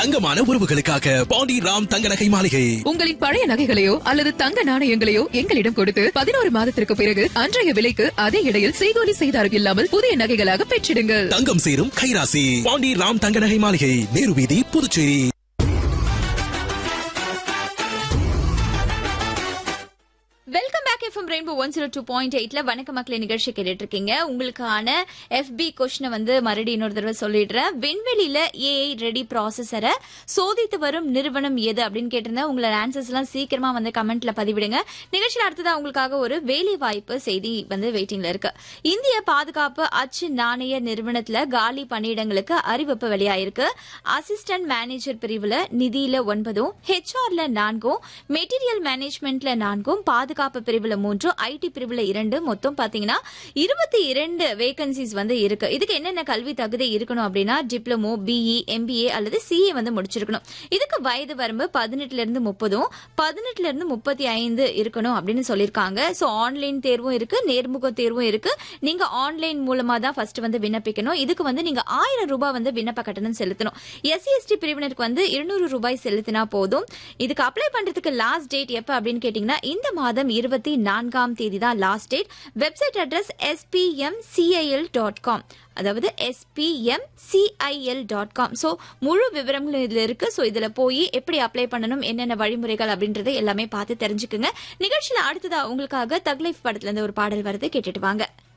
தங்கமான உறவுகளுக்காக பாண்டி ராம் தங்க நகை மாளிகை உங்களின் பழைய நகைகளையோ அல்லது தங்க நாணயங்களையோ எங்களிடம் கொடுத்து பதினோரு மாதத்திற்கு பிறகு அன்றைய விலைக்கு அதே இடையில் செய்கூலி செய்தாரம் இல்லாமல் புதிய நகைகளாக பெற்றிடுங்கள் தங்கம் சேரும் கைராசி பாண்டி ராம் தங்க நகை மாளிகை நேரு வீதி Puducherry welcome back FM rainbow one zero two point எயிட்ல வணக்க மக்களே நிகழ்ச்சி கேட்டுட்டு இருக்கீங்க உங்களுக்கான எஃபி கொஸ்டினை வந்து மறுபடியும் இன்னொரு தடவை சொல்லிடுறேன் விண்வெளியில ஏஐ ரெடி ப்ராசஸரை சோதித்து வரும் நிறுவனம் எது அப்படின்னு கேட்டிருந்தேன் உங்களோட ஆன்சர்ஸ் எல்லாம் சீக்கிரமா வந்து கமெண்ட்ல பதிவிடுங்க நிகழ்ச்சியில் அடுத்ததா உங்களுக்காக ஒரு வேலை வாய்ப்பு செய்தி வந்து வெயிட்டிங்ல இருக்கு இந்திய பாதுகாப்பு அச்சு நாணய நிறுவனத்துல காலி பணியிடங்களுக்கு அறிவிப்பு வெளியாயிருக்கு அசிஸ்டன்ட் மேனேஜர் பிரிவுல நிதியில ஒன்பதும் ஹெச்ஆர்ல நான்கும் மெட்டீரியல் மேனேஜ்மெண்ட்ல நான்கும் பாதுகாப்பு பிரிவுல மூன்றும் ஐடி பிரிவுல இரண்டு மொத்தம் பாத்தீங்கன்னா இருபத்தி இரண்டு வேகன்சிஸ் வந்து இருக்கு இதுக்கு என்னென்ன கல்வி தகுதி இருக்கணும் அப்படின்னா டிப்ளமோ பிஇ எம்பிஏ அல்லது சிஏ வந்து முடிச்சிருக்கணும் இதுக்கு வயது வரம்பு பதினெட்டுல இருந்து முப்பதும் பதினெட்டுல இருந்து முப்பத்தி ஐந்து இருக்கணும் அப்படின்னு சொல்லியிருக்காங்க சோ ஆன்லைன் தேர்வும் இருக்கு நேர்முக தேர்வும் இருக்கு நீங்க ஆன்லைன் மூலமா தான் ஃபர்ஸ்ட் வந்து விண்ணப்பிக்கணும் இதுக்கு வந்து நீங்க ஆயிரம் ரூபாய் வந்து விண்ணப்ப கட்டணம் செலுத்தணும் எஸ்சி எஸ்டி பிரிவினருக்கு வந்து இருநூறு ரூபாய் செலுத்தினா போதும் இதுக்கு அப்ளை பண்றதுக்கு லாஸ்ட் டேட் எப்ப அப்படின்னு கேட்டீங்கன்னா இந்த மாதம் இருபத்தி நான்காம் தேதி தான் last date website address SPMCIL dot com அதாவது எஸ்பிஎம்சிஐஎல் டாட் காம் ஸோ முழு விவரங்களும் இதுல இருக்கு ஸோ இதுல போய் எப்படி அப்ளை பண்ணணும் என்னென்ன வழிமுறைகள் அப்படின்றத எல்லாமே பார்த்து தெரிஞ்சுக்குங்க நிகழ்ச்சியில அடுத்ததா உங்களுக்காக தக்லைஃப் படத்துல இருந்து ஒரு பாடல் வருது கேட்டுட்டு வாங்க